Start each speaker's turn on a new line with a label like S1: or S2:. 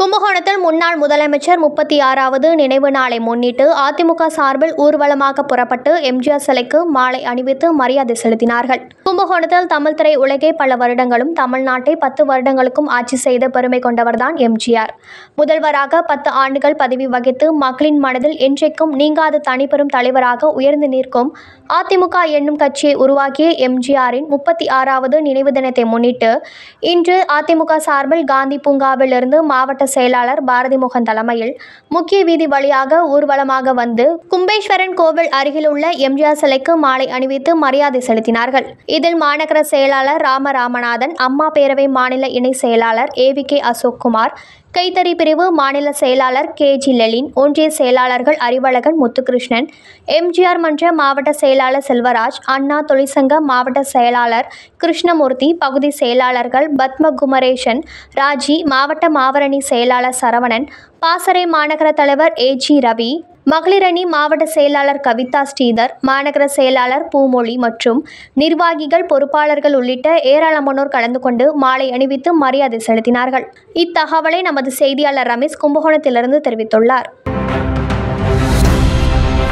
S1: கும்பகோணத்தில் முன்னாள் முதலமைச்சர் முப்பத்தி ஆறாவது நினைவு நாளை முன்னிட்டு அதிமுக சார்பில் ஊர்வலமாக புறப்பட்டு எம்ஜிஆர் சிலைக்கு மாலை அணிவித்து மரியாதை செலுத்தினார்கள் கும்பகோணத்தில் தமிழ் திரை உலகே பல வருடங்களும் தமிழ்நாட்டை பத்து வருடங்களுக்கும் ஆட்சி செய்த பெருமை கொண்டவர்தான் எம்ஜிஆர் முதல்வராக பத்து ஆண்டுகள் பதவி வகித்து மக்களின் மனதில் என்றைக்கும் நீங்காத தனிப்பெரும் தலைவராக உயர்ந்து நிற்கும் அதிமுக என்னும் கட்சியை உருவாக்கிய எம்ஜிஆரின் முப்பத்தி ஆறாவது நினைவு தினத்தை முன்னிட்டு இன்று அதிமுக சார்பில் காந்தி பூங்காவிலிருந்து மாவட்ட செயலாளர் பாரதி மோகன் தலைமையில் முக்கிய வீதி வழியாக ஊர்வலமாக வந்து கும்பேஸ்வரன் கோவில் அருகில் உள்ள எம்ஜிஆர் சிலைக்கு மாலை அணிவித்து மரியாதை செலுத்தினார்கள் இதில் மாநகர செயலாளர் ராம ராமநாதன் அம்மா பேரவை மாநில இணை செயலாளர் ஏவி கே அசோக்குமார் கைத்தறி பிரிவு மாநில செயலாளர் கே ஜி லெலின் ஒன்றிய செயலாளர்கள் அறிவழகன் முத்துகிருஷ்ணன் எம்ஜிஆர் மன்ற மாவட்ட செயலாளர் செல்வராஜ் அண்ணா தொழிற்சங்க மாவட்ட செயலாளர் கிருஷ்ணமூர்த்தி பகுதி செயலாளர்கள் பத்ம குமரேசன் ராஜி மாவட்ட மாவரணி செயலாளர் சரவணன் பாசறை மாநகர தலைவர் ஏ ஜி ரவி மகளிரணி மாவட்ட செயலாளர் கவிதா ஸ்ரீதர் மாநகர செயலாளர் பூமொழி மற்றும் நிர்வாகிகள் பொறுப்பாளர்கள் உள்ளிட்ட ஏராளமானோர் கலந்து கொண்டு மாலை அணிவித்து மரியாதை செலுத்தினார்கள் இத்தகவலை நமது செய்தியாளர் ரமேஷ் கும்பகோணத்திலிருந்து தெரிவித்துள்ளார்